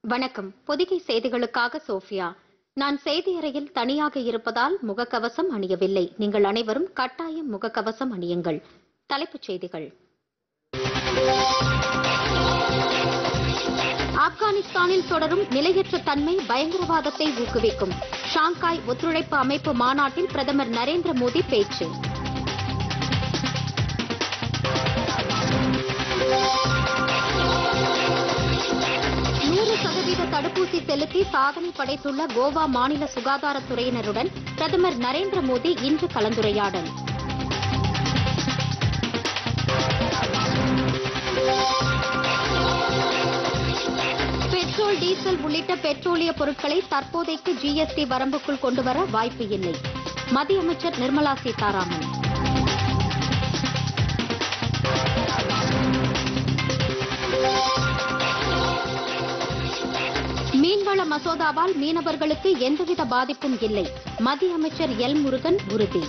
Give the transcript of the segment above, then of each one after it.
வணக்கம் பொதிகை செய்திகளுக்காக சோஃபியா நான் செய்தியறையில் தனியாக இருப்பதால் முகக்கவசம் அணியவில்லை நீங்கள் அனைவரும் கட்டாயம் முகக்கவசம் அணியுங்கள் தலைப்புச் செய்திகள் ஆப்கானிஸ்தானில் தொடரும் நிலையற்ற தன்மை பயங்கரவாதத்தை ஊக்குவிக்கும் ஷாங்காய் ஒத்துழைப்பு அமைப்பு மாநாட்டில் பிரதமர் நரேந்திர மோடி பேச்சு நூறு சதவீத தடுப்பூசி செலுத்தி சாதனை படைத்துள்ள கோவா மாநில சுகாதாரத்துறையினருடன் பிரதமர் நரேந்திர மோடி இன்று கலந்துரையாடல் பெட்ரோல் டீசல் உள்ளிட்ட பெட்ரோலிய பொருட்களை தற்போதைக்கு ஜிஎஸ்டி வரம்புக்குள் கொண்டுவர வாய்ப்பு இல்லை மத்திய அமைச்சர் நிர்மலா சீதாராமன் மீன்வள மசோதாவால் மீனவர்களுக்கு எந்தவித பாதிப்பும் இல்லை மத்திய அமைச்சர் எல் முருகன் உறுதி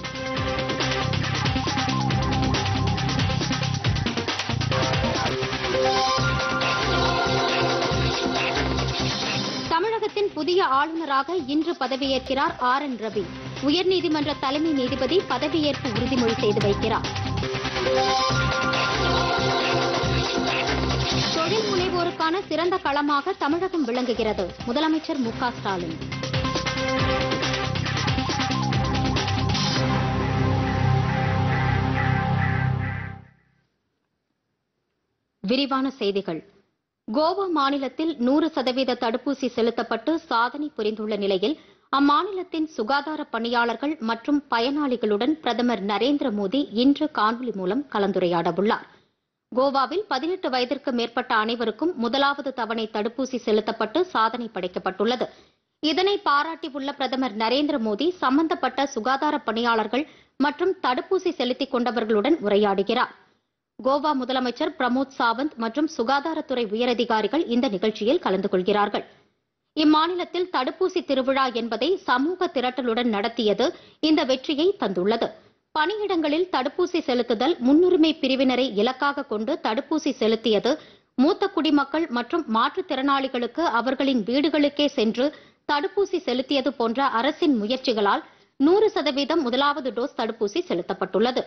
தமிழகத்தின் புதிய ஆளுநராக இன்று பதவியேற்கிறார் ஆர் என் ரவி உயர்நீதிமன்ற தலைமை நீதிபதி பதவியேற்பு உறுதிமொழி செய்து வைக்கிறார் தொழில் முனைவோருக்கான சிறந்த களமாக தமிழகம் விளங்குகிறது முதலமைச்சர் மு க ஸ்டாலின் விரிவான செய்திகள் கோவா மாநிலத்தில் நூறு சதவீத தடுப்பூசி செலுத்தப்பட்டு சாதனை புரிந்துள்ள நிலையில் அம்மாநிலத்தின் சுகாதார பணியாளர்கள் மற்றும் பயனாளிகளுடன் பிரதமர் நரேந்திர மோடி இன்று காணொலி மூலம் கலந்துரையாடவுள்ளார் கோவாவில் பதினெட்டு வயதிற்கு மேற்பட்ட அனைவருக்கும் முதலாவது தவணை தடுப்பூசி செலுத்தப்பட்டு சாதனை படைக்கப்பட்டுள்ளது இதனை பாராட்டியுள்ள பிரதமர் நரேந்திர மோடி சம்பந்தப்பட்ட சுகாதார பணியாளர்கள் மற்றும் தடுப்பூசி செலுத்திக் கொண்டவர்களுடன் உரையாடுகிறார் கோவா முதலமைச்சர் பிரமோத் சாவந்த் மற்றும் சுகாதாரத்துறை உயரதிகாரிகள் இந்த நிகழ்ச்சியில் கலந்து கொள்கிறார்கள் இம்மாநிலத்தில் தடுப்பூசி திருவிழா என்பதை சமூக திரட்டலுடன் நடத்தியது இந்த வெற்றியை தந்துள்ளது பணியிடங்களில் தடுப்பூசி செலுத்துதல் முன்னுரிமை பிரிவினரை இலக்காக கொண்டு தடுப்பூசி செலுத்தியது மூத்த குடிமக்கள் மற்றும் மாற்றுத்திறனாளிகளுக்கு அவர்களின் வீடுகளுக்கே சென்று தடுப்பூசி செலுத்தியது போன்ற அரசின் முயற்சிகளால் நூறு சதவீதம் முதலாவது டோஸ் தடுப்பூசி செலுத்தப்பட்டுள்ளது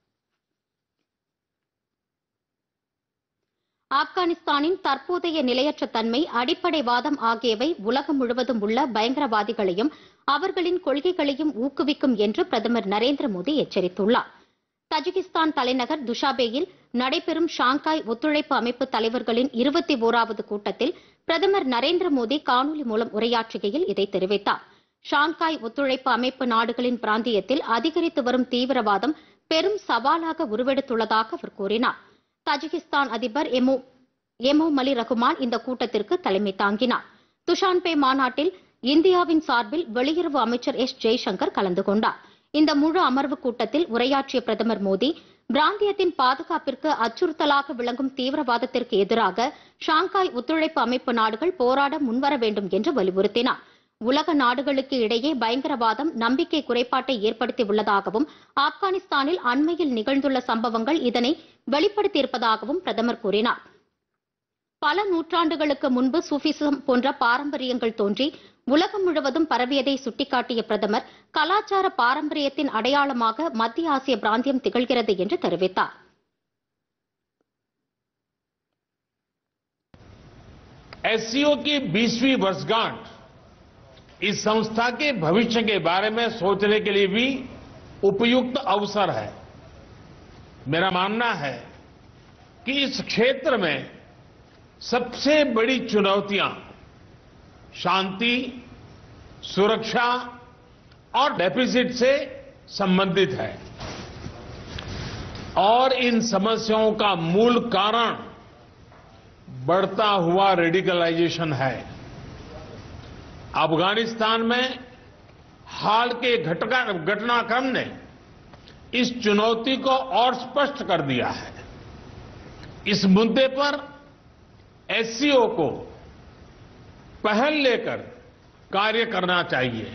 ஆப்கானிஸ்தானின் தற்போதைய நிலையற்ற தன்மை அடிப்படைவாதம் ஆகியவை உலகம் முழுவதும் உள்ள பயங்கரவாதிகளையும் அவர்களின் கொள்கைகளையும் ஊக்குவிக்கும் என்று பிரதமர் நரேந்திர மோடி எச்சரித்துள்ளார் தஜிகிஸ்தான் தலைநகர் துஷாபேயில் நடைபெறும் ஷாங்காய் ஒத்துழைப்பு அமைப்பு தலைவர்களின் இருபத்தி ஓராவது கூட்டத்தில் பிரதமர் நரேந்திர மோடி காணொலி மூலம் உரையாற்றுகையில் இதை தெரிவித்தார் ஷாங்காய் ஒத்துழைப்பு அமைப்பு நாடுகளின் பிராந்தியத்தில் அதிகரித்து வரும் தீவிரவாதம் பெரும் சவாலாக உருவெடுத்துள்ளதாக அவர் கூறினார் தஜிகிஸ்தான் அதிபர் எமோ எமோ மலி ரகுமான் இந்த கூட்டத்திற்கு தலைமை தாங்கினார் துஷான்பே மாநாட்டில் இந்தியாவின் சார்பில் வெளியுறவு அமைச்சர் எஸ் ஜெய்சங்கர் கலந்து கொண்டார் இந்த முழு அமர்வு கூட்டத்தில் உரையாற்றிய பிரதமர் மோடி பிராந்தியத்தின் பாதுகாப்பிற்கு அச்சுறுத்தலாக விளங்கும் தீவிரவாதத்திற்கு எதிராக ஷாங்காய் ஒத்துழைப்பு அமைப்பு நாடுகள் போராட முன்வர வேண்டும் என்று வலியுறுத்தினார் உலக நாடுகளுக்கு இடையே பயங்கரவாதம் நம்பிக்கை குறைபாட்டை ஏற்படுத்தியுள்ளதாகவும் ஆப்கானிஸ்தானில் அண்மையில் நிகழ்ந்துள்ள சம்பவங்கள் இதனை வெளிப்படுத்தியிருப்பதாகவும் பிரதமர் கூறினார் பல நூற்றாண்டுகளுக்கு முன்பு சூஃபிசம் போன்ற பாரம்பரியங்கள் தோன்றி உலகம் முழுவதும் பரவியதை சுட்டிக்காட்டிய பிரதமர் கலாச்சார பாரம்பரியத்தின் அடையாளமாக மத்திய ஆசிய பிராந்தியம் திகழ்கிறது என்று தெரிவித்தார் एससीओ की 20वीं वर्षगांठ इस संस्था के भविष्य के बारे में सोचने के लिए भी उपयुक्त अवसर है मेरा मानना है कि इस क्षेत्र में सबसे बड़ी चुनौतियां शांति सुरक्षा और डेफिसिट से संबंधित है और इन समस्याओं का मूल कारण बढ़ता हुआ रेडिकलाइजेशन है अफगानिस्तान में हाल के घटना घटनाक्रम ने इस चुनौती को और स्पष्ट कर दिया है इस मुद्दे पर एससीओ को पहल लेकर कार्य करना चाहिए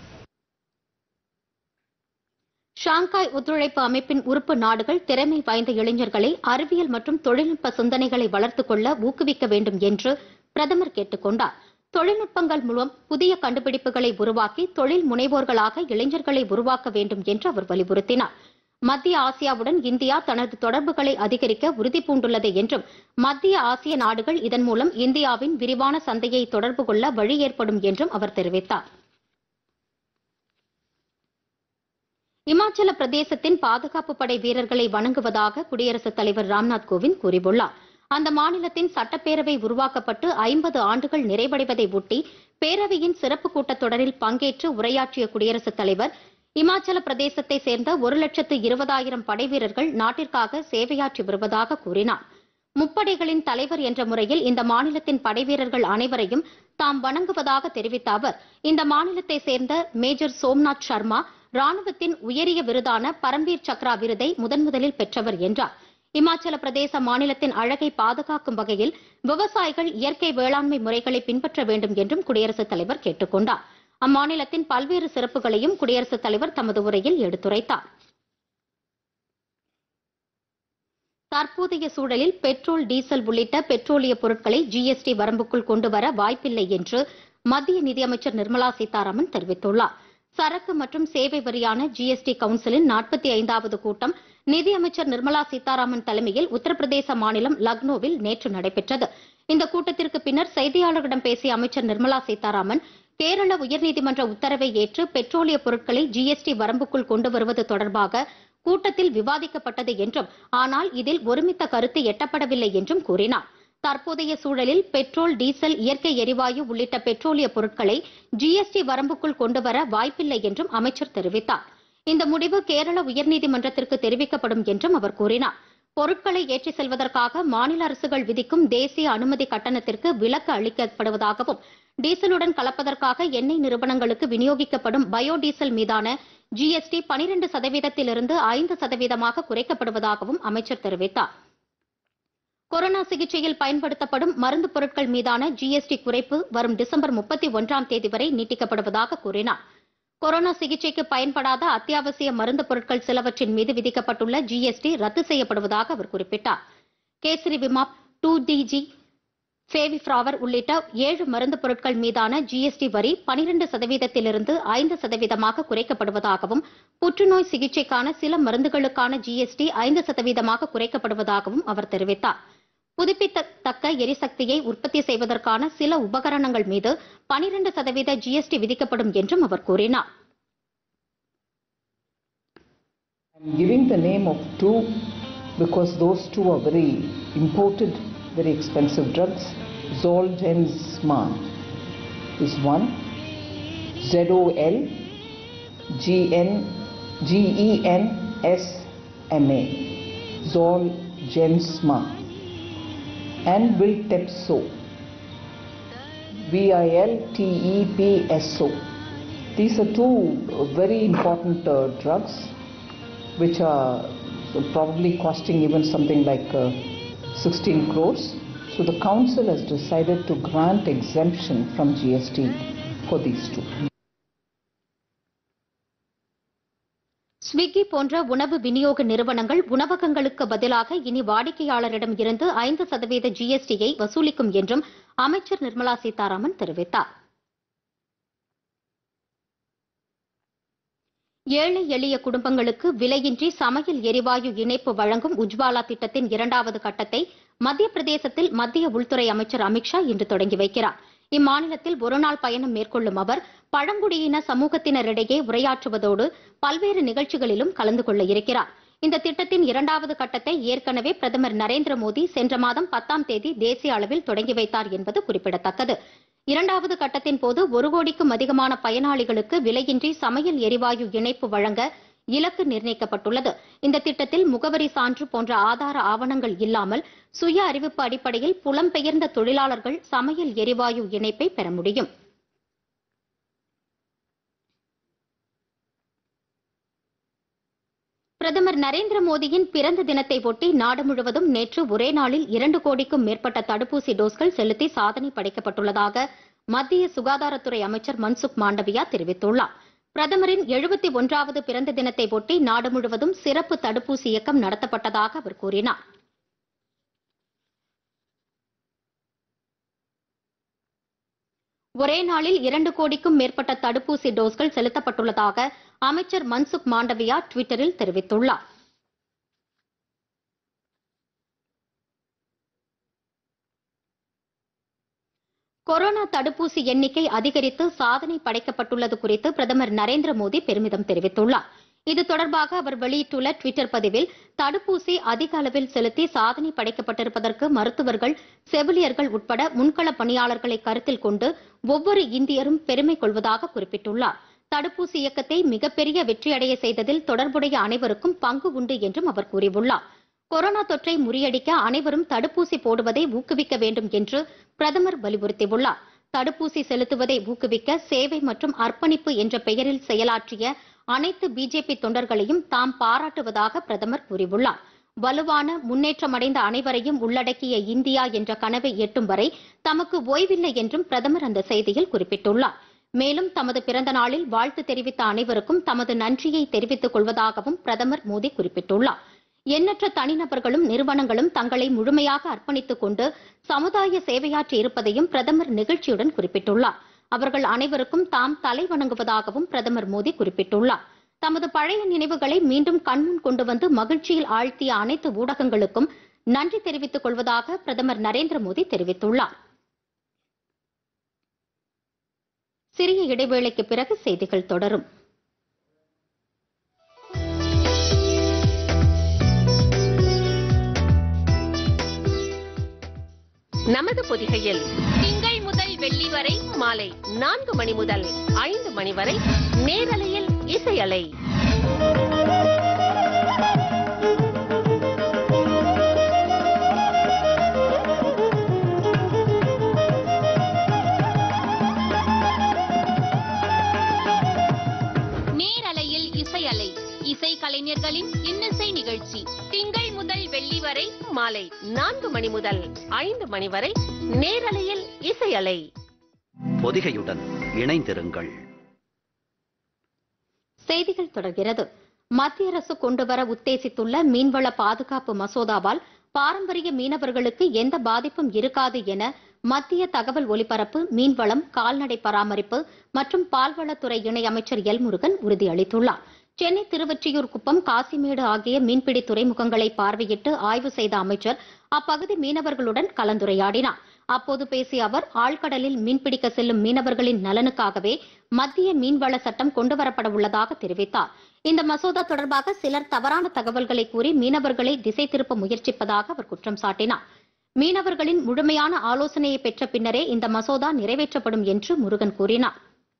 ஷாங்காய் ஒத்துழைப்பு அமைப்பின் உறுப்பு நாடுகள் திறமை வாய்ந்த இளைஞர்களை அறிவியல் மற்றும் தொழில்நுட்ப சிந்தனைகளை வளர்த்துக் கொள்ள ஊக்குவிக்க வேண்டும் என்று பிரதமர் கேட்டுக் கொண்டார் தொழில்நுட்பங்கள் மூலம் புதிய கண்டுபிடிப்புகளை உருவாக்கி தொழில் முனைவோர்களாக இளைஞர்களை உருவாக்க வேண்டும் என்று அவர் வலியுறுத்தினார் மத்திய ஆசியாவுடன் இந்தியா தனது தொடர்புகளை அதிகரிக்க உறுதி பூண்டுள்ளது என்றும் மத்திய ஆசிய நாடுகள் இதன் மூலம் இந்தியாவின் விரிவான சந்தையை தொடர்பு கொள்ள வழி ஏற்படும் என்றும் அவர் தெரிவித்தார் இமாச்சல பிரதேசத்தின் பாதுகாப்பு படை வீரர்களை வணங்குவதாக குடியரசுத் தலைவர் ராம்நாத் கோவிந்த் கூறியுள்ளார் அந்த மாநிலத்தின் சட்டப்பேரவை உருவாக்கப்பட்டு ஐம்பது ஆண்டுகள் நிறைவடைவதை ஒட்டி பேரவையின் சிறப்பு கூட்டத்தொடரில் பங்கேற்று உரையாற்றிய குடியரசுத் தலைவர் இமாச்சல பிரதேசத்தை சேர்ந்த ஒரு லட்சத்து இருபதாயிரம் படை வீரர்கள் நாட்டிற்காக சேவையாற்றி வருவதாக கூறினார் முப்படைகளின் தலைவர் என்ற முறையில் இந்த மாநிலத்தின் படைவீரர்கள் அனைவரையும் தாம் வணங்குவதாக தெரிவித்த அவர் இந்த மாநிலத்தை சேர்ந்த மேஜர் சோம்நாத் சர்மா ராணுவத்தின் உயரிய விருதான பரம்வீர் சக்ரா விருதை முதன்முதலில் பெற்றவர் என்றார் இமாச்சல பிரதேச மாநிலத்தின் அழகை பாதுகாக்கும் வகையில் விவசாயிகள் இயற்கை வேளாண்மை முறைகளை பின்பற்ற வேண்டும் என்றும் குடியரசுத் தலைவர் கேட்டுக் கொண்டார் அம்மாநிலத்தின் பல்வேறு சிறப்புகளையும் குடியரசுத் தலைவர் தமது உரையில் எடுத்துரைத்தார் தற்போதைய சூழலில் பெட்ரோல் டீசல் உள்ளிட்ட பெட்ரோலிய பொருட்களை ஜிஎஸ்டி வரம்புக்குள் கொண்டுவர வாய்ப்பில்லை என்று மத்திய நிதியமைச்சர் நிர்மலா சீதாராமன் தெரிவித்துள்ளார் சரக்கு மற்றும் சேவை வரியான ஜிஎஸ்டி கவுன்சிலின் நாற்பத்தி ஐந்தாவது கூட்டம் நிதியமைச்சர் நிர்மலா சீதாராமன் தலைமையில் உத்தரப்பிரதேச மாநிலம் லக்னோவில் நேற்று நடைபெற்றது இந்த கூட்டத்திற்கு பின்னர் செய்தியாளர்களிடம் பேசிய அமைச்சர் நிர்மலா சீதாராமன் கேரள உயர்நீதிமன்ற உத்தரவை ஏற்று பெட்ரோலிய பொருட்களை ஜிஎஸ்டி வரம்புக்குள் கொண்டு வருவது தொடர்பாக கூட்டத்தில் விவாதிக்கப்பட்டது என்றும் ஆனால் இதில் ஒருமித்த கருத்து எட்டப்படவில்லை என்றும் கூறினார் தற்போதைய சூழலில் பெட்ரோல் டீசல் இயற்கை எரிவாயு உள்ளிட்ட பெட்ரோலிய பொருட்களை ஜிஎஸ்டி வரம்புக்குள் கொண்டுவர வாய்ப்பில்லை என்றும் அமைச்சர் தெரிவித்தார் இந்த முடிவு கேரள உயர்நீதிமன்றத்திற்கு தெரிவிக்கப்படும் என்றும் அவர் கூறினார் பொருட்களை ஏற்றிச் செல்வதற்காக மாநில அரசுகள் விதிக்கும் தேசிய அனுமதி கட்டணத்திற்கு விலக்கு அளிக்கப்படுவதாகவும் டீசலுடன் கலப்பதற்காக எண்ணெய் நிறுவனங்களுக்கு விநியோகிக்கப்படும் பயோடீசல் மீதான ஜிஎஸ்டி பனிரெண்டு சதவீதத்திலிருந்து ஐந்து சதவீதமாக குறைக்கப்படுவதாகவும் அமைச்சர் தெரிவித்தார் கொரோனா சிகிச்சையில் பயன்படுத்தப்படும் மருந்து பொருட்கள் மீதான ஜிஎஸ்டி குறைப்பு வரும் டிசம்பர் முப்பத்தி ஒன்றாம் தேதி வரை நீட்டிக்கப்படுவதாக கூறினார் கொரோனா சிகிச்சைக்கு பயன்படாத அத்தியாவசிய மருந்து பொருட்கள் சிலவற்றின் மீது விதிக்கப்பட்டுள்ள ஜிஎஸ்டி ரத்து செய்யப்படுவதாக அவர் குறிப்பிட்டார் கேசரி விமாப் டூ டிஜி ஃபேவிஃப்ராவர் உள்ளிட்ட ஏழு மருந்து பொருட்கள் மீதான ஜிஎஸ்டி வரி பனிரெண்டு சதவீதத்திலிருந்து ஐந்து சதவீதமாக குறைக்கப்படுவதாகவும் புற்றுநோய் சிகிச்சைக்கான சில மருந்துகளுக்கான ஜிஎஸ்டி ஐந்து சதவீதமாக குறைக்கப்படுவதாகவும் அவர் தெரிவித்தார் புதுப்பிக்கத்தக்க எரிசக்தியை உற்பத்தி செய்வதற்கான சில உபகரணங்கள் மீது பனிரெண்டு சதவீத ஜிஎஸ்டி விதிக்கப்படும் என்றும் அவர் கூறினார் I'm giving the name of two because those two are very imported, very expensive drugs. Zolgensma is one. Z O L G N G E N S M A. Zolgensma. And Viltepso. V I L T E P S O. These are two uh, very important uh, drugs which are probably costing even something like uh, 16 crores. So the council has decided to grant exemption from GST for these two. Swiggy போன்ற உணவு விநியோக நிறுவனங்கள் உணவகங்களுக்கு பதிலாக இனி வாடிக்கையாளரிடம் இருந்து ஐந்து சதவீத ஜிஎஸ்டியை வசூலிக்கும் என்றும் அமைச்சர் நிர்மலா சீதாராமன் தெரிவித்தார் ஏழை எளிய குடும்பங்களுக்கு விலையின்றி சமையல் எரிவாயு இணைப்பு வழங்கும் உஜ்வாலா திட்டத்தின் இரண்டாவது கட்டத்தை மத்திய பிரதேசத்தில் மத்திய உள்துறை அமைச்சர் அமித்ஷா இன்று தொடங்கி வைக்கிறார் இம்மாநிலத்தில் ஒருநாள் பயணம் மேற்கொள்ளும் அவர் பழங்குடியின சமூகத்தினரிடையே உரையாற்றுவதோடு பல்வேறு நிகழ்ச்சிகளிலும் கலந்து கொள்ள இருக்கிறார் இந்த திட்டத்தின் இரண்டாவது கட்டத்தை ஏற்கனவே பிரதமர் நரேந்திர மோடி சென்ற மாதம் பத்தாம் தேதி தேசிய அளவில் தொடங்கி வைத்தார் என்பது குறிப்பிடத்தக்கது இரண்டாவது கட்டத்தின் போது ஒரு கோடிக்கும் அதிகமான பயனாளிகளுக்கு விலையின்றி சமையல் எரிவாயு இணைப்பு வழங்க இலக்கு நிர்ணயிக்கப்பட்டுள்ளது இந்த திட்டத்தில் முகவரி சான்று போன்ற ஆதார ஆவணங்கள் இல்லாமல் சுய அறிவிப்பு அடிப்படையில் புலம்பெயர்ந்த தொழிலாளர்கள் சமையல் எரிவாயு இணைப்பை பெற முடியும் பிரதமர் நரேந்திர மோடியின் பிறந்த தினத்தை ஒட்டி நாடு முழுவதும் நேற்று ஒரே நாளில் இரண்டு கோடிக்கும் மேற்பட்ட தடுப்பூசி டோஸ்கள் செலுத்தி சாதனை படைக்கப்பட்டுள்ளதாக மத்திய சுகாதாரத்துறை அமைச்சர் மன்சுக் மாண்டவியா தெரிவித்துள்ளார் பிரதமரின் எழுபத்தி ஒன்றாவது பிறந்த தினத்தை ஒட்டி நாடு முழுவதும் சிறப்பு தடுப்பூசி இயக்கம் நடத்தப்பட்டதாக அவர் கூறினார் ஒரே நாளில் இரண்டு கோடிக்கும் மேற்பட்ட தடுப்பூசி டோஸ்கள் செலுத்தப்பட்டுள்ளதாக அமைச்சர் மன்சுக் மாண்டவியா டுவிட்டரில் தெரிவித்துள்ளார் கொரோனா தடுப்பூசி எண்ணிக்கை அதிகரித்து சாதனை படைக்கப்பட்டுள்ளது குறித்து பிரதமர் நரேந்திர மோடி பெருமிதம் தெரிவித்துள்ளார் இது தொடர்பாக அவர் வெளியிட்டுள்ள டுவிட்டர் பதிவில் தடுப்பூசி அதிக அளவில் செலுத்தி சாதனை படைக்கப்பட்டிருப்பதற்கு மருத்துவர்கள் செவிலியர்கள் உட்பட முன்கள பணியாளர்களை கருத்தில் கொண்டு ஒவ்வொரு இந்தியரும் பெருமை கொள்வதாக குறிப்பிட்டுள்ளார் தடுப்பூசி இயக்கத்தை மிகப்பெரிய வெற்றியடைய செய்ததில் தொடர்புடைய அனைவருக்கும் பங்கு உண்டு என்றும் அவர் கூறியுள்ளார் கொரோனா தொற்றை முறியடிக்க அனைவரும் தடுப்பூசி போடுவதை ஊக்குவிக்க வேண்டும் என்று பிரதமர் வலியுறுத்தியுள்ளார் தடுப்பூசி செலுத்துவதை ஊக்குவிக்க சேவை மற்றும் அர்ப்பணிப்பு என்ற பெயரில் செயலாற்றிய அனைத்து பிஜேபி தொண்டர்களையும் தாம் பாராட்டுவதாக பிரதமர் கூறியுள்ளார் வலுவான முன்னேற்றமடைந்த அனைவரையும் உள்ளடக்கிய இந்தியா என்ற கனவை எட்டும் வரை தமக்கு ஓய்வில்லை என்றும் பிரதமர் அந்த செய்தியில் குறிப்பிட்டுள்ளார் மேலும் தமது பிறந்த நாளில் வாழ்த்து தெரிவித்த அனைவருக்கும் தமது நன்றியை தெரிவித்துக் கொள்வதாகவும் பிரதமர் மோடி குறிப்பிட்டுள்ளார் எண்ணற்ற தனிநபர்களும் நிறுவனங்களும் தங்களை முழுமையாக அர்ப்பணித்துக் கொண்டு சமுதாய சேவையாற்றி இருப்பதையும் பிரதமர் நிகழ்ச்சியுடன் குறிப்பிட்டுள்ளார் அவர்கள் அனைவருக்கும் தாம் தலை வணங்குவதாகவும் பிரதமர் மோடி குறிப்பிட்டுள்ளார் தமது பழைய நினைவுகளை மீண்டும் கண்முன் கொண்டு வந்து மகிழ்ச்சியில் ஆழ்த்திய அனைத்து ஊடகங்களுக்கும் நன்றி தெரிவித்துக் கொள்வதாக பிரதமர் நரேந்திர மோடி தெரிவித்துள்ளார் சிறிய இடைவேளைக்கு பிறகு செய்திகள் தொடரும் நமது பொதிகையில் திங்கள் முதல் வெள்ளி வரை மாலை நான்கு மணி முதல் ஐந்து மணி வரை நேரலையில் இசையலை நேரலையில் இசையலை இசை கலைஞர்களின் இன்னிசை நிகழ்ச்சி திங்கள் முதல் வெள்ளி வரை மாலை நான்கு மணி முதல் ஐந்து மணி வரை நேரலையில் இசையலை பொதிகையுடன் இணைந்திருங்கள் செய்திகள் தொடர்கிறது மத்திய அரசு கொண்டுவர உத்தேசித்துள்ள மீன்வள பாதுகாப்பு மசோதாவால் பாரம்பரிய மீனவர்களுக்கு எந்த பாதிப்பும் இருக்காது என மத்திய தகவல் ஒலிபரப்பு மீன்வளம் கால்நடை பராமரிப்பு மற்றும் பால்வளத்துறை இணையமைச்சர் எல் முருகன் உறுதியளித்துள்ளார் சென்னை திருவொற்றியூர் குப்பம் காசிமேடு ஆகிய மீன்பிடி துறைமுகங்களை பார்வையிட்டு ஆய்வு செய்த அமைச்சர் அப்பகுதி மீனவர்களுடன் கலந்துரையாடினார் அப்போது பேசிய அவர் ஆழ்கடலில் மீன்பிடிக்க செல்லும் மீனவர்களின் நலனுக்காகவே மத்திய மீன்வள சட்டம் கொண்டுவரப்பட உள்ளதாக தெரிவித்தார் இந்த மசோதா தொடர்பாக சிலர் தவறான தகவல்களை கூறி மீனவர்களை திசை திருப்ப முயற்சிப்பதாக அவர் குற்றம் சாட்டினார் மீனவர்களின் முழுமையான ஆலோசனையை பெற்ற பின்னரே இந்த மசோதா நிறைவேற்றப்படும் என்று முருகன் கூறினார்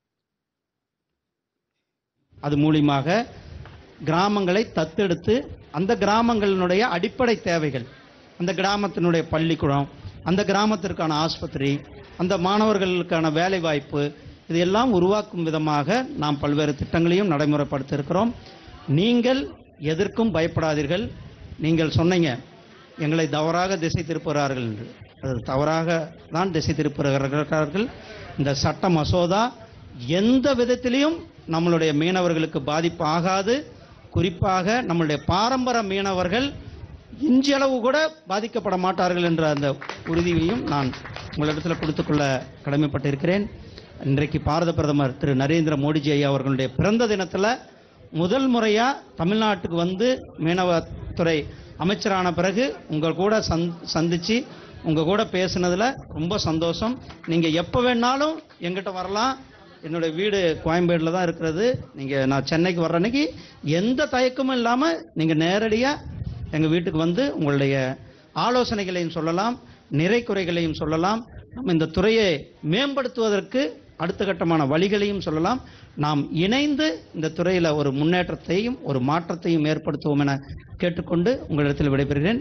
அது மூலியமாக கிராமங்களை தத்தெடுத்து அந்த கிராமங்களினுடைய அடிப்படை தேவைகள் அந்த கிராமத்தினுடைய பள்ளிக்கூடம் அந்த கிராமத்திற்கான ஆஸ்பத்திரி அந்த மாணவர்களுக்கான வேலை வாய்ப்பு இதையெல்லாம் உருவாக்கும் விதமாக நாம் பல்வேறு திட்டங்களையும் நடைமுறைப்படுத்த இருக்கிறோம் நீங்கள் எதற்கும் பயப்படாதீர்கள் நீங்கள் சொன்னீங்க எங்களை தவறாக திசை திருப்புகிறார்கள் என்று அது தவறாக தான் திசை திருப்புகிறார்கள் இந்த சட்ட மசோதா எந்த விதத்திலையும் நம்மளுடைய மீனவர்களுக்கு பாதிப்பு ஆகாது குறிப்பாக நம்மளுடைய பாரம்பரிய மீனவர்கள் இன்றளவு கூட பாதிக்கப்பட மாட்டார்கள் என்ற அந்த உறுதியையும் நான் உங்களிடத்தில் கொடுத்துக்கொள்ள கடமைப்பட்டிருக்கிறேன் இன்றைக்கு பாரத பிரதமர் திரு நரேந்திர மோடிஜி ஐயா அவர்களுடைய பிறந்த தினத்தில் முதல் முறையா தமிழ்நாட்டுக்கு வந்து மீனவத்துறை அமைச்சரான பிறகு உங்கள் கூட சந் சந்திச்சு உங்க கூட பேசுனதுல ரொம்ப சந்தோஷம் நீங்க எப்ப வேணாலும் எங்கிட்ட வரலாம் என்னோட வீடு கோயம்பேடுல தான் இருக்கிறது நீங்க நான் சென்னைக்கு வர்ற அன்னைக்கு எந்த தயக்கமும் இல்லாம நீங்க நேரடியா எங்க வீட்டுக்கு வந்து உங்களுடைய ஆலோசனைகளையும் சொல்லலாம் நிறை குறைகளையும் சொல்லலாம் நம்ம இந்த துறையை மேம்படுத்துவதற்கு அடுத்த கட்டமான வழிகளையும் சொல்லலாம் நாம் இணைந்து இந்த துறையில ஒரு முன்னேற்றத்தையும் ஒரு மாற்றத்தையும் ஏற்படுத்துவோம் என கேட்டுக்கொண்டு உங்களிடத்தில் விடைபெறுகிறேன்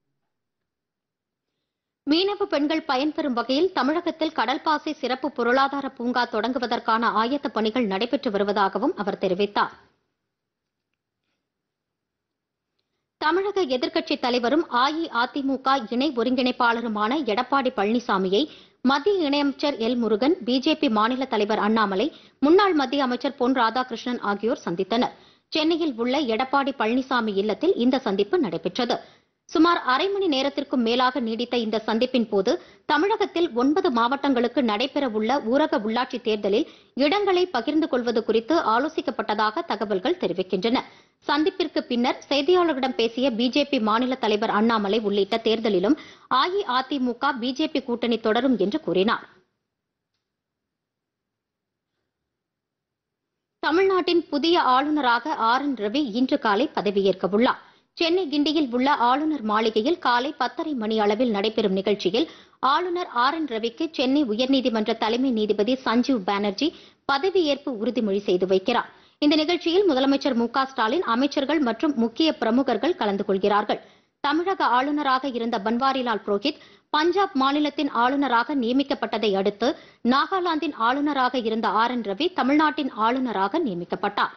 மீனவ பெண்கள் பயன்பெறும் வகையில் தமிழகத்தில் கடல்பாசி சிறப்பு பொருளாதார பூங்கா தொடங்குவதற்கான ஆயத்த பணிகள் நடைபெற்று வருவதாகவும் அவர் தெரிவித்தார் தமிழக எதிர்க்கட்சித் தலைவரும் அஇஅதிமுக இணை ஒருங்கிணைப்பாளருமான எடப்பாடி பழனிசாமியை மத்திய இணையமைச்சர் எல் முருகன் பிஜேபி மாநில தலைவர் அண்ணாமலை முன்னாள் மத்திய அமைச்சர் பொன் ராதாகிருஷ்ணன் ஆகியோர் சந்தித்தனர் சென்னையில் உள்ள எடப்பாடி பழனிசாமி இல்லத்தில் இந்த சந்திப்பு நடைபெற்றது சுமார் அரை மணி நேரத்திற்கும் மேலாக நீடித்த இந்த சந்திப்பின் போது தமிழகத்தில் ஒன்பது மாவட்டங்களுக்கு நடைபெறவுள்ள ஊரக உள்ளாட்சி தேர்தலில் இடங்களை பகிர்ந்து கொள்வது குறித்து ஆலோசிக்கப்பட்டதாக தகவல்கள் தெரிவிக்கின்றன சந்திப்பிற்கு பின்னர் செய்தியாளர்களிடம் பேசிய பிஜேபி மாநில தலைவர் அண்ணாமலை உள்ளிட்ட தேர்தலிலும் அஇஅதிமுக பிஜேபி கூட்டணி தொடரும் என்று கூறினார் தமிழ்நாட்டின் புதிய ஆளுநராக ஆர் என் ரவி இன்று காலை பதவியேற்க உள்ளார் சென்னை கிண்டியில் உள்ள ஆளுநர் மாளிகையில் காலை பத்தரை மணி அளவில் நடைபெறும் நிகழ்ச்சியில் ஆளுநர் ஆர் என் ரவிக்கு சென்னை உயர்நீதிமன்ற தலைமை நீதிபதி சஞ்சீவ் பானர்ஜி பதவியேற்பு உறுதிமொழி செய்து வைக்கிறார் இந்த நிகழ்ச்சியில் முதலமைச்சர் மு க ஸ்டாலின் அமைச்சர்கள் மற்றும் முக்கிய பிரமுகர்கள் கலந்து கொள்கிறார்கள் தமிழக ஆளுநராக இருந்த பன்வாரிலால் புரோஹித் பஞ்சாப் மாநிலத்தின் ஆளுநராக நியமிக்கப்பட்டதை அடுத்து நாகாலாந்தின் ஆளுநராக இருந்த ஆர் என் ரவி தமிழ்நாட்டின் ஆளுநராக நியமிக்கப்பட்டார்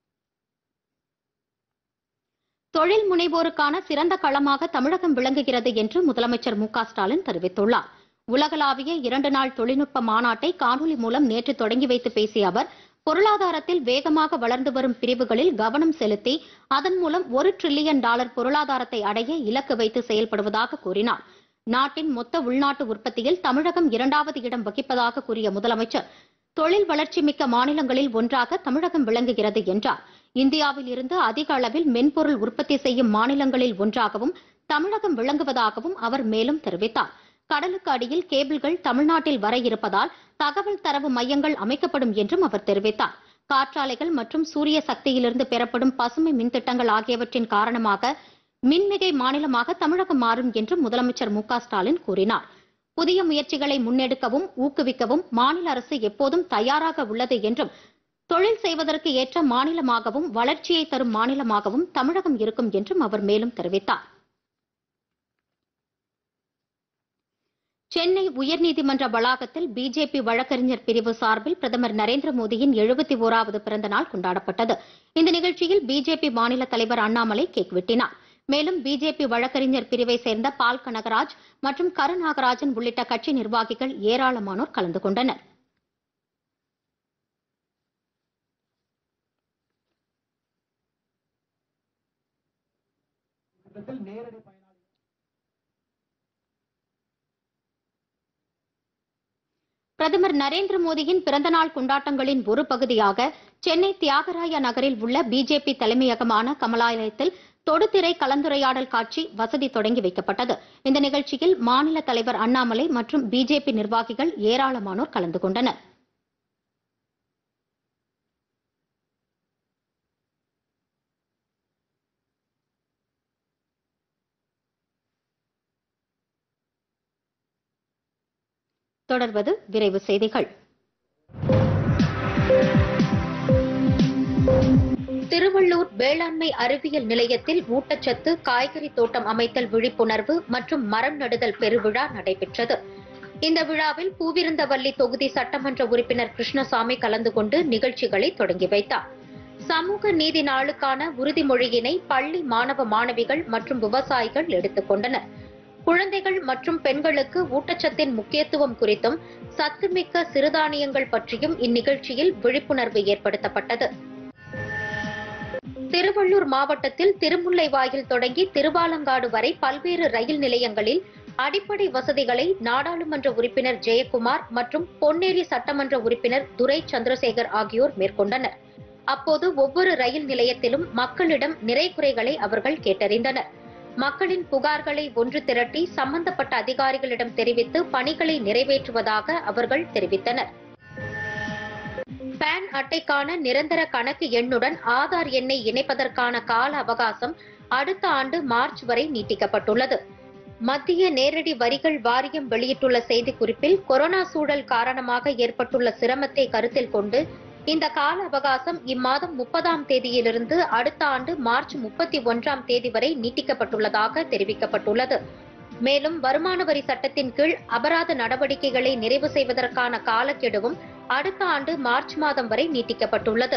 தொழில் முனைவோருக்கான சிறந்த களமாக தமிழகம் விளங்குகிறது என்று முதலமைச்சர் மு க ஸ்டாலின் தெரிவித்துள்ளார் உலகளாவிய இரண்டு நாள் தொழில்நுட்ப மாநாட்டை காணொலி மூலம் நேற்று தொடங்கி வைத்து பேசிய அவர் பொருளாதாரத்தில் வேகமாக வளர்ந்து வரும் பிரிவுகளில் கவனம் செலுத்தி அதன் மூலம் ஒரு டிரில்லியன் டாலர் பொருளாதாரத்தை அடைய இலக்கு வைத்து செயல்படுவதாக கூறினார் நாட்டின் மொத்த உள்நாட்டு உற்பத்தியில் தமிழகம் இரண்டாவது இடம் வகிப்பதாக கூறிய முதலமைச்சர் தொழில் வளர்ச்சி மிக்க மாநிலங்களில் ஒன்றாக தமிழகம் விளங்குகிறது என்றார் இந்தியாவில் இருந்து அதிக அளவில் மென்பொருள் உற்பத்தி செய்யும் மாநிலங்களில் ஒன்றாகவும் தமிழகம் விளங்குவதாகவும் அவர் மேலும் தெரிவித்தார் கடலுக்கு அடியில் கேபிள்கள் தமிழ்நாட்டில் வர இருப்பதால் தகவல் தரவு மையங்கள் அமைக்கப்படும் என்றும் அவர் தெரிவித்தார் காற்றாலைகள் மற்றும் சூரிய சக்தியிலிருந்து பெறப்படும் பசுமை மின் திட்டங்கள் ஆகியவற்றின் காரணமாக மின்மிகை மாநிலமாக தமிழகம் மாறும் என்றும் முதலமைச்சர் மு க ஸ்டாலின் கூறினார் புதிய முயற்சிகளை முன்னெடுக்கவும் ஊக்குவிக்கவும் மாநில அரசு எப்போதும் தயாராக உள்ளது என்றும் தொழில் செய்வதற்கு ஏற்ற மாநிலமாகவும் வளர்ச்சியை தரும் மாநிலமாகவும் தமிழகம் இருக்கும் என்றும் அவர் மேலும் தெரிவித்தார் சென்னை உயர்நீதிமன்ற வளாகத்தில் பிஜேபி வழக்கறிஞர் பிரிவு சார்பில் பிரதமர் நரேந்திர மோடியின் எழுபத்தி ஓராவது பிறந்த நாள் கொண்டாடப்பட்டது இந்த நிகழ்ச்சியில் பிஜேபி மாநில தலைவர் அண்ணாமலை கேக் வெட்டினார் மேலும் பிஜேபி வழக்கறிஞர் பிரிவை சேர்ந்த பால் கனகராஜ் மற்றும் கருநாகராஜன் உள்ளிட்ட கட்சி நிர்வாகிகள் ஏராளமானோர் கலந்து கொண்டனர் பிரதமர் நரேந்திர மோடியின் பிறந்தநாள் கொண்டாட்டங்களின் ஒரு பகுதியாக சென்னை தியாகராய நகரில் உள்ள பிஜேபி தலைமையகமான கமலாலயத்தில் தொடுதிரை கலந்துரையாடல் காட்சி வசதி தொடங்கி வைக்கப்பட்டது இந்த நிகழ்ச்சியில் மாநில தலைவர் அண்ணாமலை மற்றும் பிஜேபி நிர்வாகிகள் ஏராளமானோர் கலந்து கொண்டனர் தொடர்வது விரைவு செய்திகள் திருவள்ளூர் வேளாண்மை அறிவியல் நிலையத்தில் ஊட்டச்சத்து காய்கறி தோட்டம் அமைத்தல் விழிப்புணர்வு மற்றும் மரம் நடுதல் பெருவிழா நடைபெற்றது இந்த விழாவில் பூவிருந்தவல்லி தொகுதி சட்டமன்ற உறுப்பினர் கிருஷ்ணசாமி கலந்து கொண்டு நிகழ்ச்சிகளை தொடங்கி வைத்தார் சமூக நீதி நாளுக்கான உறுதிமொழியினை பள்ளி மாணவ மாணவிகள் மற்றும் விவசாயிகள் எடுத்துக் கொண்டனர் குழந்தைகள் மற்றும் பெண்களுக்கு ஊட்டச்சத்தின் முக்கியத்துவம் குறித்தும் சத்துமிக்க சிறுதானியங்கள் பற்றியும் இந்நிகழ்ச்சியில் விழிப்புணர்வு ஏற்படுத்தப்பட்டது திருவள்ளூர் மாவட்டத்தில் திருமுல்லைவாயில் தொடங்கி திருவாலங்காடு வரை பல்வேறு ரயில் நிலையங்களில் அடிப்படை வசதிகளை நாடாளுமன்ற உறுப்பினர் ஜெயக்குமார் மற்றும் பொன்னேரி சட்டமன்ற உறுப்பினர் துரை சந்திரசேகர் ஆகியோர் மேற்கொண்டனர் அப்போது ஒவ்வொரு ரயில் நிலையத்திலும் மக்களிடம் நிறை குறைகளை அவர்கள் கேட்டறிந்தனர் மக்களின் புகார்களை ஒன்று திரட்டி சம்பந்தப்பட்ட அதிகாரிகளிடம் தெரிவித்து பணிகளை நிறைவேற்றுவதாக அவர்கள் தெரிவித்தனர் பான் அட்டைக்கான நிரந்தர கணக்கு எண்ணுடன் ஆதார் எண்ணை இணைப்பதற்கான கால அவகாசம் அடுத்த ஆண்டு மார்ச் வரை நீட்டிக்கப்பட்டுள்ளது மத்திய நேரடி வரிகள் வாரியம் வெளியிட்டுள்ள செய்திக்குறிப்பில் கொரோனா சூழல் காரணமாக ஏற்பட்டுள்ள சிரமத்தை கருத்தில் கொண்டு இந்த கால அவகாசம் இம்மாதம் முப்பதாம் தேதியிலிருந்து அடுத்த ஆண்டு மார்ச் முப்பத்தி ஒன்றாம் தேதி வரை நீட்டிக்கப்பட்டுள்ளதாக தெரிவிக்கப்பட்டுள்ளது மேலும் வருமான வரி சட்டத்தின் கீழ் அபராத நடவடிக்கைகளை நிறைவு செய்வதற்கான காலக்கெடுவும் அடுத்த ஆண்டு மார்ச் மாதம் வரை நீட்டிக்கப்பட்டுள்ளது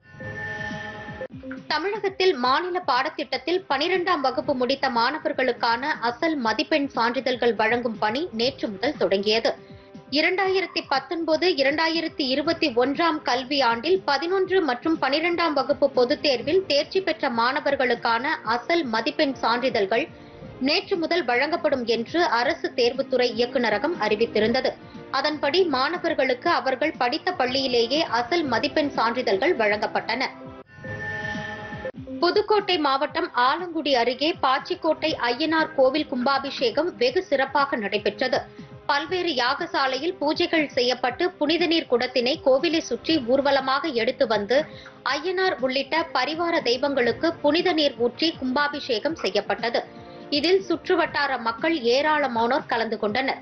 தமிழகத்தில் மாநில பாடத்திட்டத்தில் பனிரெண்டாம் வகுப்பு முடித்த மாணவர்களுக்கான அசல் மதிப்பெண் சான்றிதழ்கள் வழங்கும் பணி நேற்று முதல் தொடங்கியது இரண்டாயிரத்தி பத்தொன்பது இரண்டாயிரத்தி இருபத்தி ஒன்றாம் கல்வி ஆண்டில் பதினொன்று மற்றும் பனிரெண்டாம் வகுப்பு பொதுத் தேர்வில் தேர்ச்சி பெற்ற மாணவர்களுக்கான அசல் மதிப்பெண் சான்றிதழ்கள் நேற்று முதல் வழங்கப்படும் என்று அரசு தேர்வுத்துறை இயக்குநரகம் அறிவித்திருந்தது அதன்படி மாணவர்களுக்கு அவர்கள் படித்த பள்ளியிலேயே அசல் மதிப்பெண் சான்றிதழ்கள் வழங்கப்பட்டன புதுக்கோட்டை மாவட்டம் ஆலங்குடி அருகே பாச்சிக்கோட்டை ஐயனார் கோவில் கும்பாபிஷேகம் வெகு சிறப்பாக நடைபெற்றது பல்வேறு யாகசாலையில் பூஜைகள் செய்யப்பட்டு புனித நீர் குடத்தினை கோவிலை சுற்றி ஊர்வலமாக எடுத்து வந்து ஐயனார் உள்ளிட்ட பரிவார தெய்வங்களுக்கு புனித நீர் ஊற்றி கும்பாபிஷேகம் செய்யப்பட்டது இதில் சுற்றுவட்டார மக்கள் ஏராளமானோர் கலந்து கொண்டனர்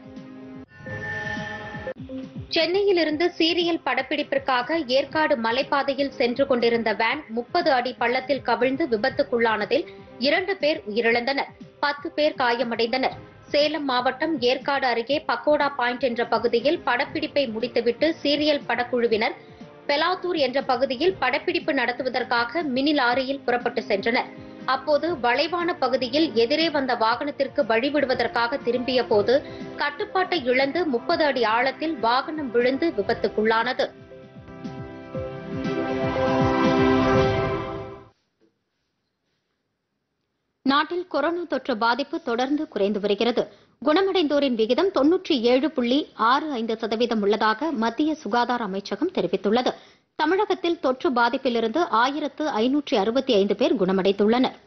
சென்னையிலிருந்து சீரியல் படப்பிடிப்பிற்காக ஏற்காடு மலைப்பாதையில் சென்று கொண்டிருந்த வேன் முப்பது அடி பள்ளத்தில் கவிழ்ந்து விபத்துக்குள்ளானதில் இரண்டு பேர் உயிரிழந்தனர் பத்து பேர் காயமடைந்தனர் சேலம் மாவட்டம் ஏற்காடு அருகே பக்கோடா பாயிண்ட் என்ற பகுதியில் படப்பிடிப்பை முடித்துவிட்டு சீரியல் படக்குழுவினர் பெலாத்தூர் என்ற பகுதியில் படப்பிடிப்பு நடத்துவதற்காக மினி லாரியில் புறப்பட்டு சென்றனர் அப்போது வளைவான பகுதியில் எதிரே வந்த வாகனத்திற்கு வழிவிடுவதற்காக திரும்பிய போது கட்டுப்பாட்டை இழந்து முப்பது அடி ஆழத்தில் வாகனம் விழுந்து விபத்துக்குள்ளானது நாட்டில் கொரோனா தொற்று பாதிப்பு தொடர்ந்து குறைந்து வருகிறது குணமடைந்தோரின் விகிதம் தொன்னூற்றி ஏழு புள்ளி ஆறு ஐந்து சதவீதம் உள்ளதாக மத்திய சுகாதார அமைச்சகம் தெரிவித்துள்ளது தமிழகத்தில் தொற்று பாதிப்பிலிருந்து ஆயிரத்து ஐநூற்றி அறுபத்தி ஐந்து பேர் குணமடைந்துள்ளனர்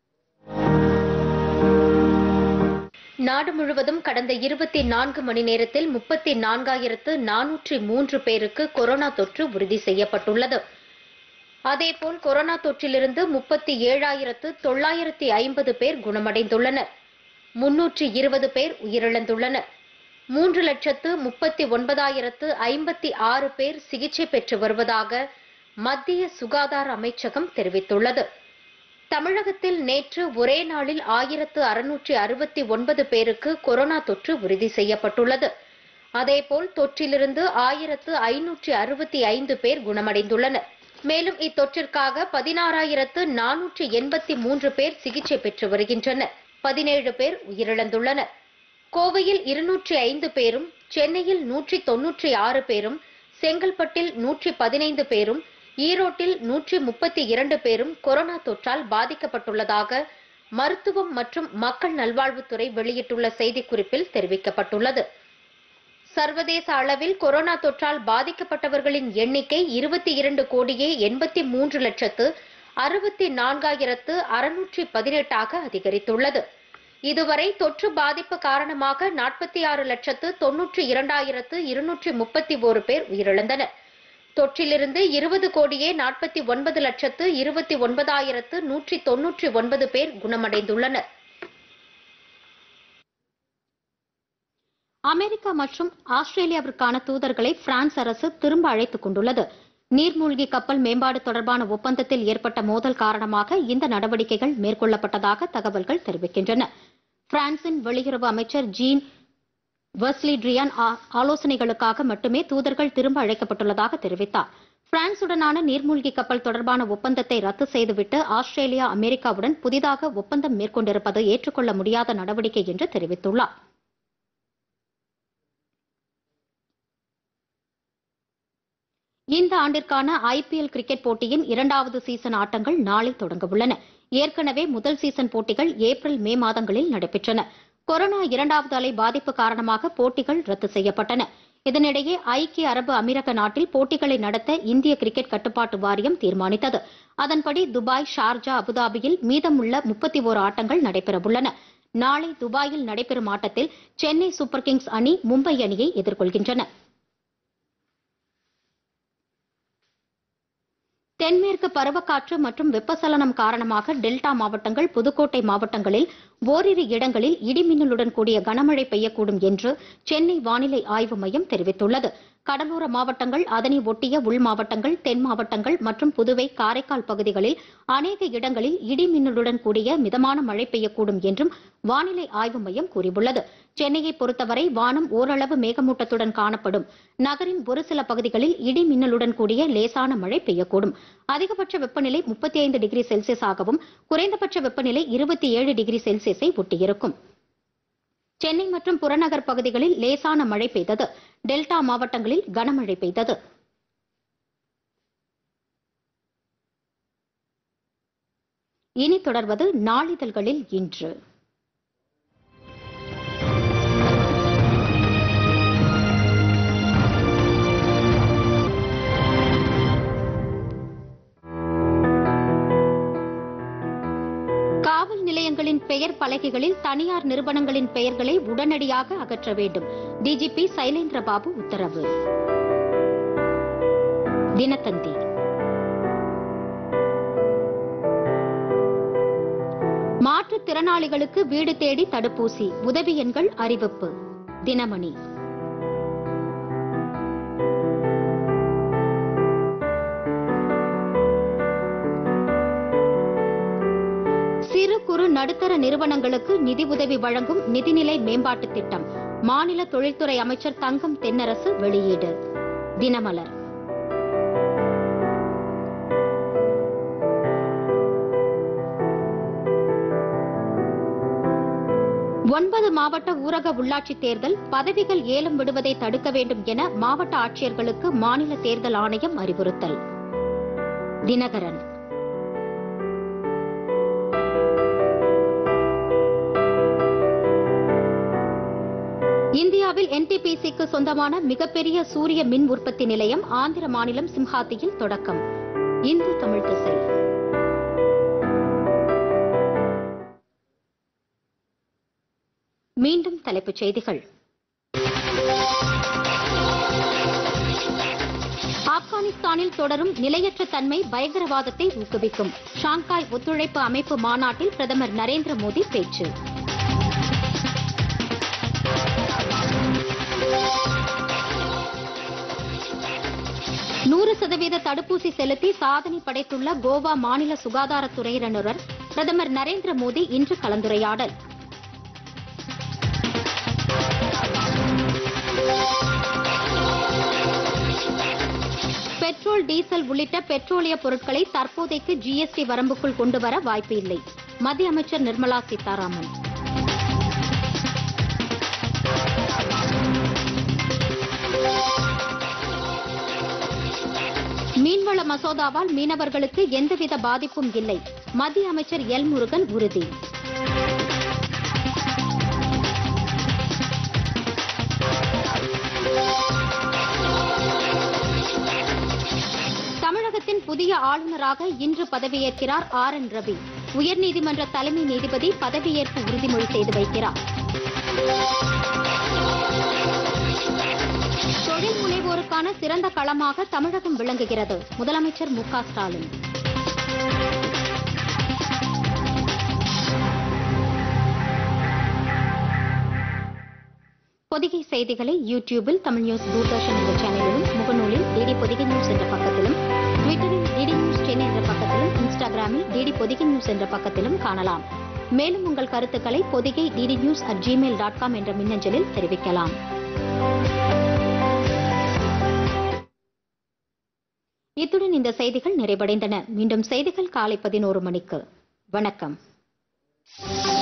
நாடு முழுவதும் கடந்த இருபத்தி நான்கு மணி நேரத்தில் முப்பத்தி நான்காயிரத்து நானூற்றி மூன்று பேருக்கு கொரோனா தொற்று உறுதி செய்யப்பட்டுள்ளது அதேபோல் கொரோனா தொற்றிலிருந்து முப்பத்தி ஏழாயிரத்து தொள்ளாயிரத்தி ஐம்பது பேர் குணமடைந்துள்ளனர் முன்னூற்றி இருபது பேர் உயிரிழந்துள்ளனர் மூன்று லட்சத்து முப்பத்தி ஒன்பதாயிரத்து ஐம்பத்தி ஆறு பேர் சிகிச்சை பெற்று வருவதாக மத்திய சுகாதார அமைச்சகம் தெரிவித்துள்ளது தமிழகத்தில் நேற்று ஒரே நாளில் ஆயிரத்து அறுநூற்றி அறுபத்தி ஒன்பது பேருக்கு கொரோனா தொற்று உறுதி செய்யப்பட்டுள்ளது அதேபோல் தொற்றிலிருந்து ஆயிரத்து ஐநூற்றி அறுபத்தி ஐந்து பேர் குணமடைந்துள்ளனர் மேலும் இத்தொற்றிற்காக பதினாறாயிரத்து நானூற்றி எண்பத்தி மூன்று பேர் சிகிச்சை பெற்று வருகின்றனர் பதினேழு பேர் உயிரிழந்துள்ளனர் கோவையில் இருநூற்றி ஐந்து பேரும் சென்னையில் நூற்றி தொன்னூற்றி ஆறு பேரும் செங்கல்பட்டில் நூற்றி பதினைந்து பேரும் ஈரோட்டில் நூற்றி முப்பத்தி இரண்டு பேரும் கொரோனா தொற்றால் பாதிக்கப்பட்டுள்ளதாக மருத்துவம் மற்றும் மக்கள் நல்வாழ்வுத்துறை வெளியிட்டுள்ள செய்திக்குறிப்பில் தெரிவிக்கப்பட்டுள்ளது சர்வதேச அளவில் கொரோனா தொற்றால் பாதிக்கப்பட்டவர்களின் எண்ணிக்கை இருபத்தி இரண்டு கோடியே எண்பத்தி மூன்று லட்சத்து அறுபத்தி நான்காயிரத்து அறுநூற்றி பதினெட்டாக அதிகரித்துள்ளது இதுவரை தொற்று பாதிப்பு காரணமாக நாற்பத்தி ஆறு லட்சத்து தொன்னூற்றி இரண்டாயிரத்து இருநூற்றி முப்பத்தி ஓரு பேர் உயிரிழந்தனர் தொற்றிலிருந்து இருபது கோடியே நாற்பத்தி ஒன்பது லட்சத்து இருபத்தி ஒன்பதாயிரத்து நூற்றி தொன்னூற்றி ஒன்பது பேர் குணமடைந்துள்ளனர் அமெரிக்கா மற்றும் ஆஸ்திரேலியாவிற்கான தூதர்களை பிரான்ஸ் அரசு திரும்ப அழைத்துக் கொண்டுள்ளது நீர்மூழ்கி கப்பல் மேம்பாடு தொடர்பான ஒப்பந்தத்தில் ஏற்பட்ட மோதல் காரணமாக இந்த நடவடிக்கைகள் மேற்கொள்ளப்பட்டதாக தகவல்கள் தெரிவிக்கின்றன பிரான்சின் வெளியுறவு அமைச்சர் ஜீன் வெர்ஸ்லி ட்ரியான் ஆ- ஆலோசனைகளுக்காக மட்டுமே தூதர்கள் திரும்ப அழைக்கப்பட்டுள்ளதாக தெரிவித்தார் பிரான்சுடனான நீர்மூழ்கி கப்பல் தொடர்பான ஒப்பந்தத்தை ரத்து செய்துவிட்டு ஆஸ்திரேலியா அமெரிக்காவுடன் புதிதாக ஒப்பந்தம் மேற்கொண்டிருப்பது ஏற்றுக்கொள்ள முடியாத நடவடிக்கை என்று தெரிவித்துள்ளார் இந்த ஆண்டிற்கான ஐபிஎல் கிரிக்கெட் போட்டியின் இரண்டாவது சீசன் ஆட்டங்கள் நாளை தொடங்க உள்ளன ஏற்கனவே முதல் சீசன் போட்டிகள் ஏப்ரல் மே மாதங்களில் நடைபெற்றன கொரோனா இரண்டாவது அலை பாதிப்பு காரணமாக போட்டிகள் ரத்து செய்யப்பட்டன இதனிடையே ஐக்கிய அரபு அமீரக நாட்டில் போட்டிகளை நடத்த இந்திய கிரிக்கெட் கட்டுப்பாட்டு வாரியம் தீர்மானித்தது அதன்படி துபாய் ஷார்ஜா அபுதாபியில் மீதமுள்ள முப்பத்தி ஓரு ஆட்டங்கள் நடைபெறவுள்ளன நாளை துபாயில் நடைபெறும் ஆட்டத்தில் சென்னை சூப்பர் கிங்ஸ் அணி மும்பை அணியை எதிர்கொள்கின்றன தென்மேற்கு பருவக்காற்று மற்றும் வெப்பசலனம் காரணமாக டெல்டா மாவட்டங்கள் புதுக்கோட்டை மாவட்டங்களில் ஓரிரு இடங்களில் இடிமின்னலுடன் கூடிய கனமழை பெய்யக்கூடும் என்று சென்னை வானிலை ஆய்வு மையம் தெரிவித்துள்ளது கடலோர மாவட்டங்கள் அதனை ஒட்டிய உள் மாவட்டங்கள் தென் மாவட்டங்கள் மற்றும் புதுவை காரைக்கால் பகுதிகளில் அநேக இடங்களில் இடிமின்னலுடன் கூடிய மிதமான மழை பெய்யக்கூடும் என்றும் வானிலை ஆய்வு மையம் கூறியுள்ளது சென்னையை பொறுத்தவரை வானம் ஓரளவு மேகமூட்டத்துடன் காணப்படும் நகரின் ஒரு சில பகுதிகளில் இடி மின்னலுடன் கூடிய லேசான மழை பெய்யக்கூடும் அதிகபட்ச வெப்பநிலை முப்பத்தி ஐந்து டிகிரி செல்சியஸாகவும் குறைந்தபட்ச வெப்பநிலை இருபத்தி ஏழு டிகிரி செல்சியஸை ஒட்டியிருக்கும் சென்னை மற்றும் புறநகர் பகுதிகளில் லேசான மழை பெய்தது டெல்டா மாவட்டங்களில் கனமழை பெய்தது இனி தொடர்வது நாளிதழ்களில் இன்று பெயர் பலகைகளில் தனியார் நிறுவனங்களின் பெயர்களை உடனடியாக அகற்ற வேண்டும் டிஜிபி சைலேந்திர பாபு உத்தரவு தினத்தந்தி மாற்றுத்திறனாளிகளுக்கு வீடு தேடி தடுப்பூசி உதவி எண்கள் அறிவிப்பு தினமணி சிறு குறு நடுத்தர நிறுவனங்களுக்கு நிதி உதவி வழங்கும் நிதிநிலை மேம்பாட்டு திட்டம் மாநில தொழில்துறை அமைச்சர் தங்கம் தென்னரசு வெளியீடு தினமலர் ஒன்பது மாவட்ட ஊரக உள்ளாட்சி தேர்தல் பதவிகள் ஏலம் விடுவதை தடுக்க வேண்டும் என மாவட்ட ஆட்சியர்களுக்கு மாநில தேர்தல் ஆணையம் அறிவுறுத்தல் தினகரன் இந்தியாவில் என்டிபிசிக்கு சொந்தமான மிகப்பெரிய சூரிய மின் உற்பத்தி நிலையம் ஆந்திர மாநிலம் சிம்ஹாத்தியில் தொடக்கம் இந்து தமிழ் திசை மீண்டும் தலைப்புச் செய்திகள் ஆப்கானிஸ்தானில் தொடரும் நிலையற்ற தன்மை பயங்கரவாதத்தை ஊக்குவிக்கும் ஷாங்காய் ஒத்துழைப்பு அமைப்பு மாநாட்டில் பிரதமர் நரேந்திர மோடி பேச்சு நூறு சதவீத தடுப்பூசி செலுத்தி சாதனை படைத்துள்ள கோவா மாநில சுகாதாரத்துறையினருடன் பிரதமர் நரேந்திர மோடி இன்று கலந்துரையாடல் பெட்ரோல் டீசல் உள்ளிட்ட பெட்ரோலிய பொருட்களை தற்போதைக்கு ஜிஎஸ்டி வரம்புக்குள் கொண்டுவர வாய்ப்பு இல்லை மத்திய அமைச்சர் நிர்மலா சீதாராமன் மீன்வள மசோதாவால் மீனவர்களுக்கு எந்தவித பாதிப்பும் இல்லை மத்திய அமைச்சர் எல் முருகன் உறுதி தமிழகத்தின் புதிய ஆளுநராக இன்று பதவியேற்கிறார் ஆர் என் ரவி உயர்நீதிமன்ற தலைமை நீதிபதி பதவியேற்பு உறுதிமொழி செய்து வைக்கிறார் தொழில் முனைவோருக்கான சிறந்த களமாக தமிழகம் விளங்குகிறது முதலமைச்சர் மு க ஸ்டாலின் பொதிகை செய்திகளை யூடியூபில் தமிழ் நியூஸ் தூர்தர்ஷன் என்ற சேனலிலும் முகநூலில் டிடி பொதிகை நியூஸ் என்ற பக்கத்திலும் ட்விட்டரில் டிடி நியூஸ் சென்னை என்ற பக்கத்திலும் இன்ஸ்டாகிராமில் டிடி பொதிகை நியூஸ் என்ற பக்கத்திலும் காணலாம் மேலும் உங்கள் கருத்துக்களை Podhigai DD news at Gmail dot com என்ற மின்னஞ்சலில் தெரிவிக்கலாம் இத்துடன் இந்த செய்திகள் நிறைவடைந்தன மீண்டும் செய்திகள் காலை பதினோரு மணிக்கு வணக்கம்